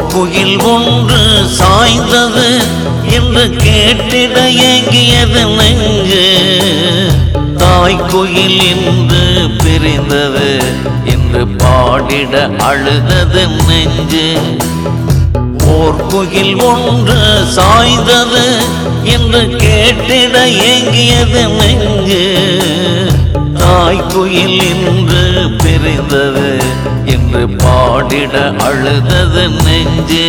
போர்க்குயில் ஒன்று சாய்ந்தது என்று கேட்டிட ஏங்கியது நெஞ்சு தாய்க்குயில் இன்று பிரிந்தது என்று பாடிட அழுதது நெஞ்சு போர்க்குயில் ஒன்று சாய்ந்தது என்று கேட்டிட ஏங்கியது நெஞ்சு தாய்க்குயில் இன்று பிரிந்தது என்று பாடிட அழுதது நெஞ்சு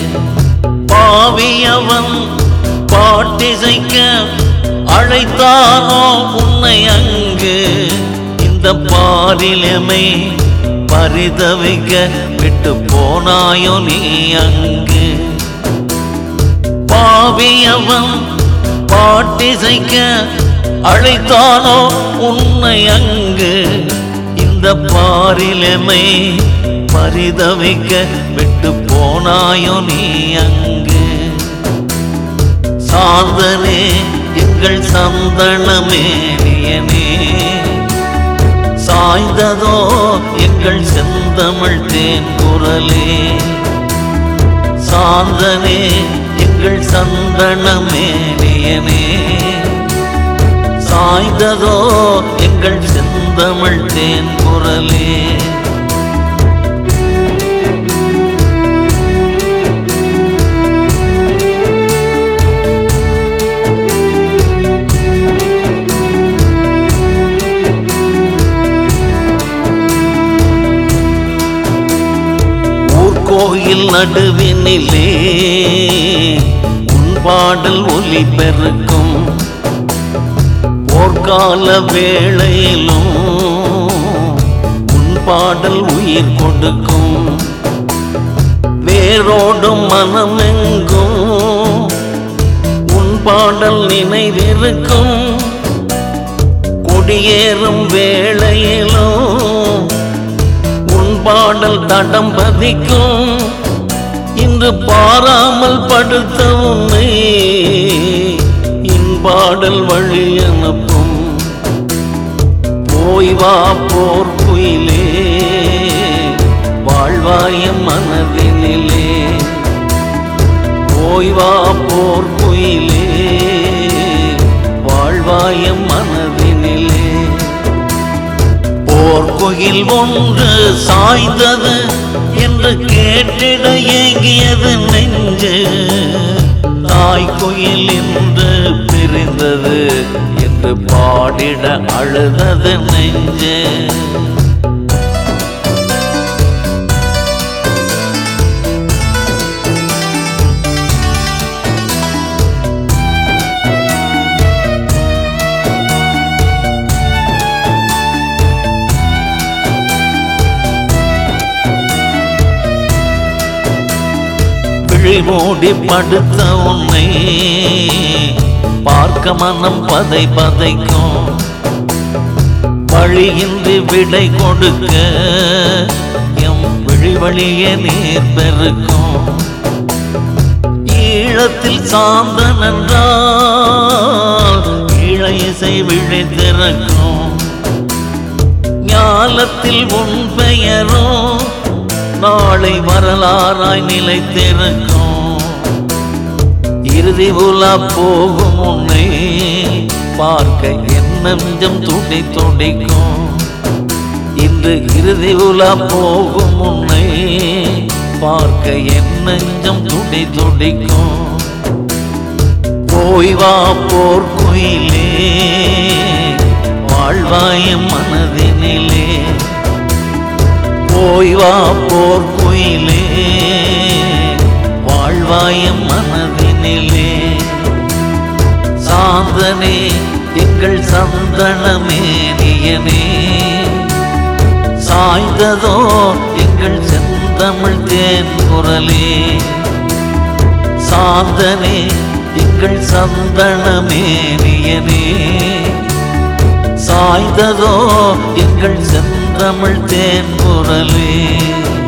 பாவியவன் பாட்டிசைக்க அழைத்தானோ உன்னை அங்கு இந்த பாரிலமை பரிதவிக்க விட்டு போனாயோ நீ அங்கு பாவியவன் பாட்டிசைக்க அழைத்தானோ உன்னை அங்கு இந்த பாரிலமை பரிதவிக்க விட்டு போனாயோ நீ அங்கு சாந்தனே எங்கள் சந்தனமே நீயனே சாய்ந்ததோ எங்கள் செந்தமிழ் தேன் குரலே சாந்தனே எங்கள் சந்தனமே நீயனே சாய்ந்ததோ எங்கள் செந்தமிழ் தேன் குரலே ஊர்கோயில் நடுவினிலே உன் பாடல் ஒலி பெருக்கும் போர்க்கால வேளையிலும் உன் பாடல் உயிர் கொடுக்கும் வேரோடும் மனமெங்கும் உன் பாடல் நினைவிருக்கும் கொடியேறும் வேளையிலும் உன் பாடல் தடம் பதிக்கும் இன்று பாராமல் படுத்த உன்னை இன் பாடல் வழி அனுப்பும் போய் வா போர் குயிலே வாழ்வாய மனதினிலே போய் வா போர் குயிலே வாழ்வாய மனதினிலே போர்க்குயில் ஒன்று சாய்ந்தது என்று கேட்டிட ஏங்கியது நெஞ்சு தாய்க்குயில் இன்று பிரிந்தது என்று பாடிட அழுதது நெஞ்சு விழி மூடி படுத்த உன்னை பார்க்க மனம் பதை பதைக்கும் வழியின்றி விடை கொடுக்க எம் விழி வழியே நீர் பெருக்கும் ஈழத்தில் சாந்தன் என்றால் ஈழ இசை விழி திறக்கும் ஞாலத்தில் உன் பெயரும் நாளை வரலாறாய் நிலைத்திருக்கும் இறுதி உலா போகும் உன்னை பார்க்க என் நெஞ்சம் துடி துடிக்கும் இன்று இறுதி உலா போகும் உன்னை பார்க்க என் நெஞ்சம் துடி துடிக்கும் போய் வா போர் குயிலே வாழ்வாய மனதினிலே போய் வா போர் குயிலே வாழ்வாய மனதினிலே சாந்தனே எங்கள் சந்தனமே நீயனே சாய்ந்ததோ எங்கள் செந்தமிழ் தேன் குரலே சாந்தனே எங்கள் சந்தனமே நீயனே சாய்ந்ததோ எங்கள் செந்தமிழ் தேன் குரலே